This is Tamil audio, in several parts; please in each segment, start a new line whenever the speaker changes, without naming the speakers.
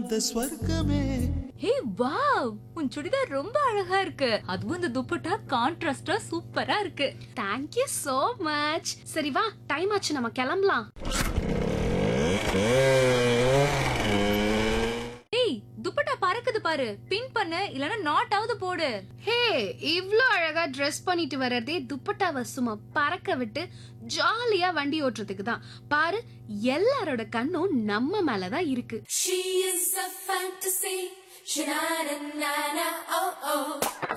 வந்த ஸ்வர்க்கமே
ஹே வாவ் உன் சுடிதார் ரொம்ப அழகா இருக்கு அதுவும் இந்த துப்பட்டா கான்ட்ராஸ்டா சூப்பரா இருக்கு
தேங்க்யூ so மச் சரி வா டைம் ஆச்சு நம்ம கிளம்பலாம்
ஏய் துப்பட்டா பறக்குது பாரு பின் பண்ணு இல்லனா நாட் ஆவது போடு
ஹே இவ்ளோ அழகா ட்ரெஸ் பண்ணிட்டு வர்றதே துப்பட்டாவை சும்மா பறக்க விட்டு ஜாலியா வண்டி ஓட்டுறதுக்கு தான் பாரு எல்லாரோட கண்ணும் நம்ம மேல தான் இருக்கு
She is a fantasy. Sha-na-na-na-na, oh oh.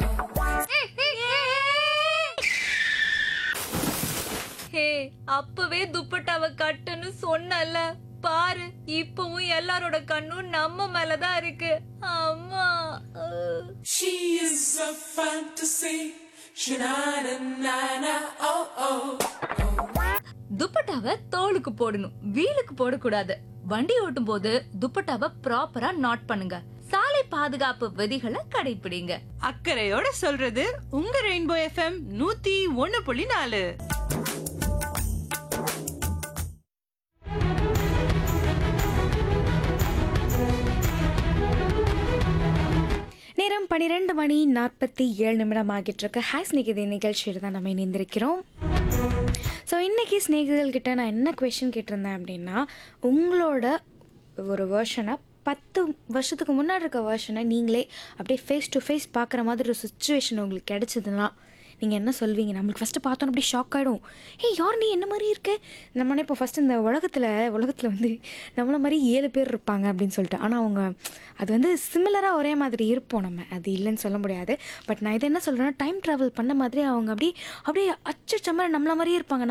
ஹே அப்பவே துப்பட்டாவை கட்டுன்னு சொன்னல பாரு இப்பவும் எல்லாரோட கண்ணும் நம்ம மேலதான் இருக்கு அம்மா அஹ்.
She is a fantasy. Sha-na-na-na-na, oh oh.
துப்பட்டாவை தோலுக்கு போடணும் வீலுக்கு போடக்கூடாது வண்டி ஓட்டும் போது துப்பட்டாவை ப்ராப்பரா நாட் பண்ணுங்க சாலை பாதுகாப்பு விதிகளை கடைபிடிங்க
அக்கறையோட சொல்றது உங்க ரெயின்போ எஃப்எம் நூத்தி ஒன்னு புள்ளி நாலு
நேரம் பன்னிரெண்டு மணி நாற்பத்தி ஏழு நிமிடம் ஆகிட்டு இருக்கு ஹாய் ஸ்நேகிதி நிகழ்ச்சியில் தான் நம்ம இணைந்திருக்கிறோம் ஸோ இன்றைக்கி ஸ்நேகிதர்கள் கிட்ட நான் என்ன கொஷின் கேட்டிருந்தேன் அப்படின்னா உங்களோட ஒரு வேர்ஷனை பத்து வருஷத்துக்கு முன்னாடி இருக்க வேர்ஷனை நீங்களே அப்படியே ஃபேஸ் டு ஃபேஸ் பார்க்குற மாதிரி ஒரு சுச்சுவேஷன் உங்களுக்கு கிடைச்சதுன்னா நீங்கள் என்ன சொல்வீங்க நம்மளுக்கு ஃபஸ்ட்டு பார்த்தோன்னே அப்படியே ஷாக் ஆகிடும் ஏய் யார் நீ என்ன மாதிரி இருக்க நம்ம இப்போ ஃபஸ்ட்டு இந்த உலகத்தில் உலகத்தில் வந்து நம்மள மாதிரி ஏழு பேர் இருப்பாங்க அப்படின்னு சொல்லிட்டு ஆனால் அவங்க அது வந்து சிமிலராக ஒரே மாதிரி இருப்போம் நம்ம அது இல்லைன்னு சொல்ல முடியாது பட் நான் இதை என்ன சொல்கிறேன்னா டைம் ட்ராவல் பண்ண மாதிரி அவங்க அப்படியே அப்படியே அச்சச்ச மாதிரி நம்மள மாதிரியே இருப்பாங்க